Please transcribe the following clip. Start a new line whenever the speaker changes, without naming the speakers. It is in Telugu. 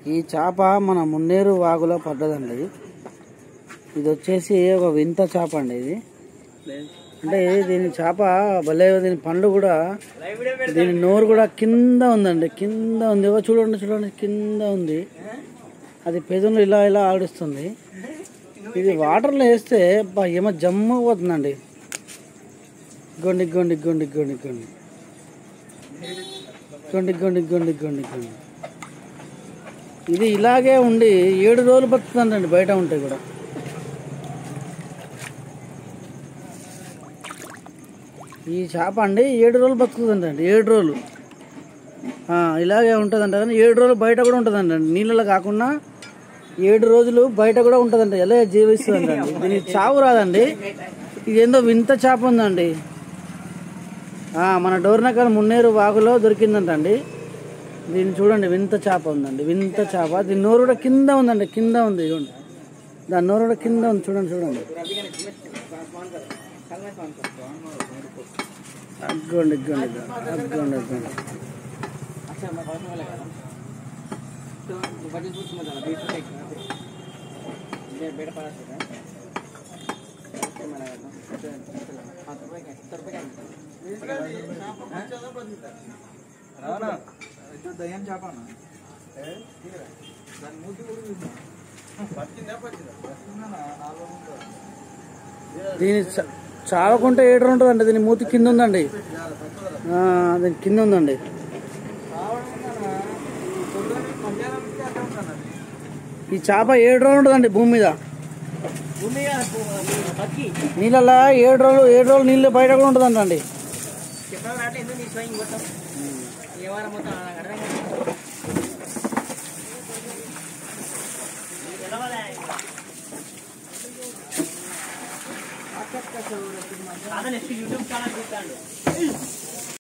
ఈ చేప మన మున్నేరు వాగులో పడ్డదండి ఇది వచ్చేసి ఒక వింత చేప అండి ఇది అంటే దీని చేప భలే దీని పండ్లు కూడా దీని నోరు కూడా కింద ఉందండి కింద ఉంది ఇగో చూడండి చూడండి కింద ఉంది అది పెదవులు ఇలా ఇలా ఆడిస్తుంది ఇది వాటర్లో వేస్తే బా ఏమో జమ్ము పోతుందండి గొండి గొండి గొండి గొండి గొండి గొండి గొండి గొండి గొండి గొండి ఇది ఇలాగే ఉండి ఏడు రోజులు బతుకుతుందండి బయట ఉంటాయి కూడా ఈ చేప అండి ఏడు రోజులు బతుకుతుందండి ఏడు రోజులు ఆ, ఇలాగే ఉంటుందంట కానీ ఏడు రోజులు బయట కూడా ఉంటుందండి నీళ్ళలో కాకుండా ఏడు రోజులు బయట కూడా ఉంటుందండి ఎలా జీవిస్తుందండి దీనికి చావు రాదండి ఇది ఏందో వింత చేప ఉందండి ఆ, మన డోర్నకల్ మున్నేరు వాగులో దొరికిందంటండి దీన్ని చూడండి వింత చేప ఉందండి వింత చేప దీని నోరు కూడా కింద ఉందండి కింద ఉంది చూడండి దాని నోరు కూడా కింద ఉంది చూడండి చూడండి అగ్గోండి అగ్గోండి అగ్గోండి అగ్గోండి దీని చ- చావకుంటే ఏడు ఉంటుందండి దీని మూతి కింద ఉందండి ఆ, దీని కింద ఉందండి ఈ చేప ఏడు రోజులు ఉంటుందండి భూమి మీద నీళ్ళల్లో ఏడు రోజులు ఏడు రోజులు నీళ్ళు బయట కూడా ఉంటుందండి
యూట్యూబ్ ఛానల్ చూస్తాడు